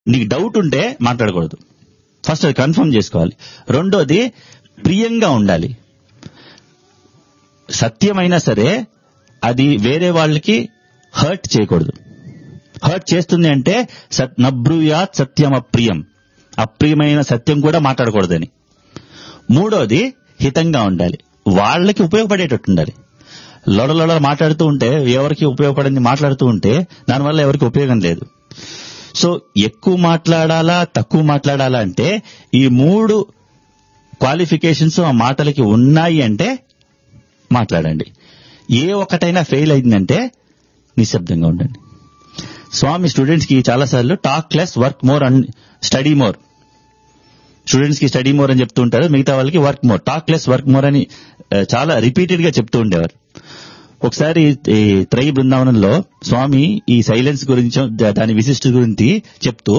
నీకు డౌట్ ఉంటే మాట్లాడకూడదు ఫస్ట్ అది కన్ఫర్మ్ చేసుకోవాలి రెండోది ప్రియంగా ఉండాలి సత్యమైనా సరే అది వేరే వాళ్ళకి హర్ట్ చేయకూడదు హర్ట్ చేస్తుంది అంటే సత్ నబ్రూయాత్ సత్యం అప్రియం అప్రియమైన సత్యం కూడా మాట్లాడకూడదని మూడోది హితంగా ఉండాలి వాళ్ళకి ఉపయోగపడేటట్టు ఉండాలి లొడలొడ మాట్లాడుతూ ఉంటే ఎవరికి ఉపయోగపడింది మాట్లాడుతూ ఉంటే దానివల్ల ఎవరికి ఉపయోగం లేదు సో ఎక్కువ మాట్లాడాలా తక్కువ మాట్లాడాలా అంటే ఈ మూడు క్వాలిఫికేషన్స్ ఆ మాటలకి ఉన్నాయి అంటే మాట్లాడండి ఏ ఒక్కటైనా ఫెయిల్ అయిందంటే నిశ్శబ్దంగా ఉండండి స్వామి స్టూడెంట్స్ కి చాలాసార్లు talk less work more and study more students కి స్టడీ మోర్ అని చెప్తూ ఉంటారు మిగతా వాళ్ళకి work more talk less work more అని ఆ, చాలా రిపీటెడ్ గా చెప్తూ ఉండేవారు ఒకసారి ఈ త్రై బృందావనంలో స్వామి ఈ సైలెన్స్ గురించి దా- దాని విశిష్ట గురించి చెప్తూ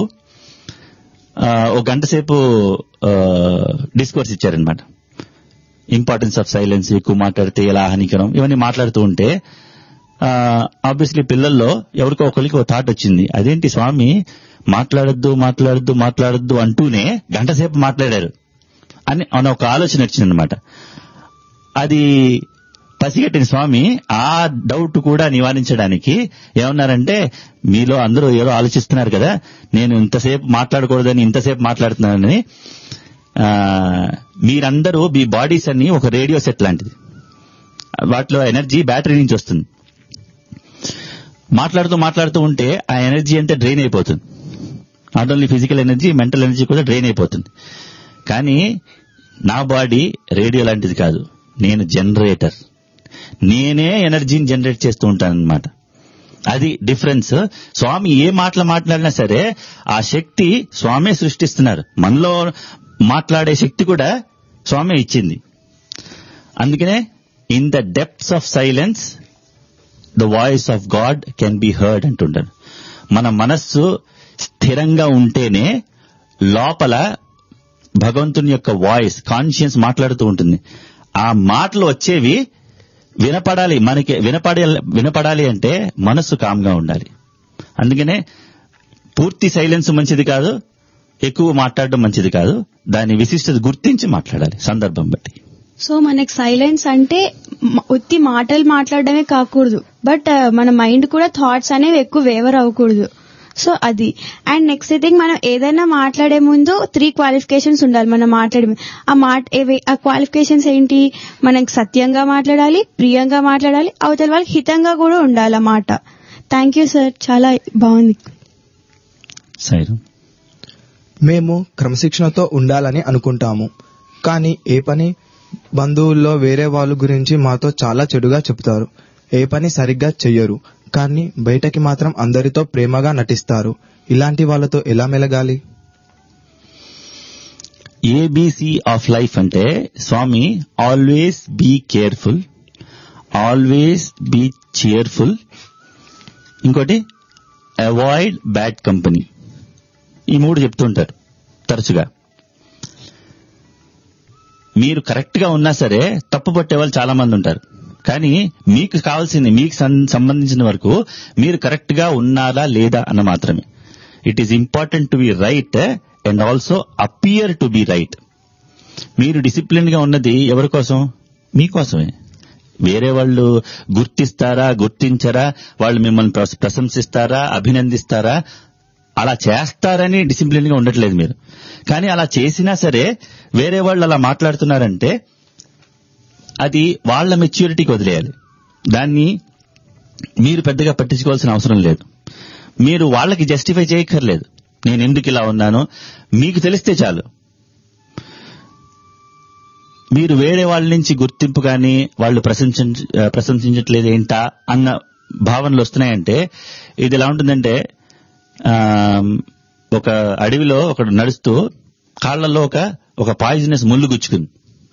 ఆ, ఒక గంట సేపు డిస్కోర్స్ ఇచ్చారనమాట ఇంపార్టెన్స్ ఆఫ్ సైలెన్స్ ఎక్కువ మాట్లాడితే ఎలా హానికరం ఇవన్నీ మాట్లాడుతూ ఉంటే ఆబ్వియస్లీ పిల్లల్లో ఎవరికో ఒకరికి ఒక థాట్ వచ్చింది అదేంటి స్వామి మాట్లాడొద్దు మాట్లాడొద్దు మాట్లాడొద్దు అంటూనే గంట సేపు మాట్లాడారు అని అని ఒక ఆలోచన వచ్చిందనమాట అది పసిగట్టిన స్వామి ఆ డౌట్ కూడా నివారించడానికి ఏమన్నారంటే మీలో అందరూ ఏదో ఆలోచిస్తున్నారు కదా నేను ఇంతసేపు మాట్లాడకూడదని ఇంతసేపు మాట్లాడుతున్నానని ఆ, మీరందరూ మీ బాడీస్ అన్ని ఒక రేడియో సెట్ లాంటిది వాటిలో ఎనర్జీ బ్యాటరీ నుంచి వస్తుంది మాట్లాడుతూ మాట్లాడుతూ ఉంటే ఆ ఎనర్జీ అంతా డ్రైన్ అయిపోతుంది not only physical energy mental energy కూడా డ్రైన్ అయిపోతుంది కానీ నా బాడీ రేడియో లాంటిది కాదు నేను జనరేటర్ నేనే ఎనర్జీని జనరేట్ చేస్తూ ఉంటాను అనమాట అది డిఫరెన్స్ స్వామి ఏ మాటలు మాట్లాడినా సరే ఆ శక్తి స్వామే సృష్టిస్తున్నారు మనలో మాట్లాడే శక్తి కూడా స్వామే ఇచ్చింది అందుకనే in the depths of silence the voice of God can be heard అంటుంటారు మన మనస్సు స్థిరంగా ఉంటేనే లోపల భగవంతుని యొక్క వాయిస్ కాన్షియన్స్ మాట్లాడుతూ ఉంటుంది ఆ మాటలు వచ్చేవి వినపడాలి మనకి వినపడే వినపడాలి అంటే మనస్సు కామ్గా ఉండాలి అందుకనే పూర్తి సైలెన్స్ మంచిది కాదు ఎక్కువ మాట్లాడడం మంచిది కాదు దాని విశిష్టత గుర్తించి మాట్లాడాలి సందర్భం బట్టి సో మనకి సైలెన్స్ అంటే మ- ఉత్తి మాటలు మాట్లాడడమే కాకూడదు బట్ మన మైండ్ కూడా థాట్స్ అనేవి ఎక్కువ వేవర్ అవ్వకూడదు సో అది అండ్ నెక్స్ట్ థింగ్ మనం ఏదైనా మాట్లాడే ముందు త్రీ క్వాలిఫికేషన్స్ ఉండాలి మనం మాట్లాడే ముందు. ఆ మాట ఏవి- ఆ క్వాలిఫికేషన్స్ ఏంటి మనకి సత్యంగా మాట్లాడాలి ప్రియంగా మాట్లాడాలి అవతల వాళ్ళకి హితంగా కూడా ఉండాలి ఆ మాట థ్యాంక్ యూ సార్ చాలా బాగుంది సైరం మేము క్రమశిక్షణతో ఉండాలని అనుకుంటాము కానీ ఏ పని బంధువుల్లో వేరే వాళ్ళ గురించి మాతో చాలా చెడుగా చెప్తారు ఏ పని సరిగ్గా చెయ్యరు కానీ బయటకి మాత్రం అందరితో ప్రేమగా నటిస్తారు ఇలాంటి వాళ్ళతో ఎలా మెలగాలి ఏబిసి ఆఫ్ లైఫ్ అంటే స్వామి always be careful always be cheerful ఇంకోటి అవాయిడ్ బ్యాడ్ కంపెనీ ఈ మూడు చెప్తుంటారు తరచుగా మీరు కరెక్ట్ గా ఉన్నా సరే తప్పు పట్టే వాళ్ళు చాలా మంది ఉంటారు కానీ మీకు కావాల్సింది మీకు సం- సంబంధించిన వరకు మీరు కరెక్ట్ గా ఉన్నారా లేదా అన్న మాత్రమే it is important to be right and also appear to be right మీరు డిసిప్లిన్ గా ఉన్నది ఎవరి కోసం మీకోసమే వేరే వాళ్ళు గుర్తిస్తారా గుర్తించరా వాళ్ళు మిమ్మల్ని ప్రశ- ప్రశంసిస్తారా అభినందిస్తారా అలా చేస్తారని డిసిప్లిన్ గా ఉండట్లేదు మీరు కానీ అలా చేసినా సరే వేరే వాళ్ళు అలా మాట్లాడుతున్నారంటే అది వాళ్ళ మెచ్యూరిటీకి వదిలేయాలి దాన్ని మీరు పెద్దగా పట్టించుకోవాల్సిన అవసరం లేదు మీరు వాళ్ళకి జస్టిఫై చేయక్కర్లేదు నేను ఎందుకు ఇలా ఉన్నాను మీకు తెలిస్తే చాలు మీరు వేరే వాళ్ళ నుంచి గుర్తింపు కానీ వాళ్ళు ప్రశంసించ ప్రశంసించట్లేదు ఏంటా అన్న భావనలు వస్తున్నాయంటే ఇది ఎలా ఉంటుందంటే ఆ, ఒక అడవిలో ఒకడు నడుస్తూ కాళ్లలో ఒక ఒక పాయిజనస్ ముళ్ళు గుచ్చుకుంది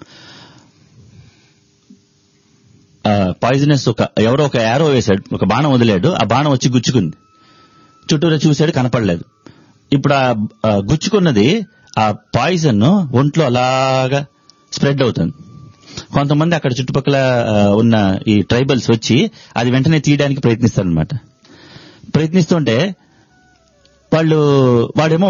పాయిజనస్ ఒక ఎవరో ఒక యారో వేశాడు ఒక బాణం వదిలాడు ఆ బాణం వచ్చి గుచ్చుకుంది చుట్టూరా చూశాడు కనపడలేదు ఇప్పుడు ఆ ఆ గుచ్చుకున్నది ఆ పాయిజన్ ఒంట్లో అలాగా స్ప్రెడ్ అవుతుంది కొంతమంది అక్కడ చుట్టుపక్కల ఆ, ఉన్న ఈ ట్రైబల్స్ వచ్చి అది వెంటనే తీయడానికి ప్రయత్నిస్తారనమాట ప్రయత్నిస్తుంటే వాళ్ళు వాడేమో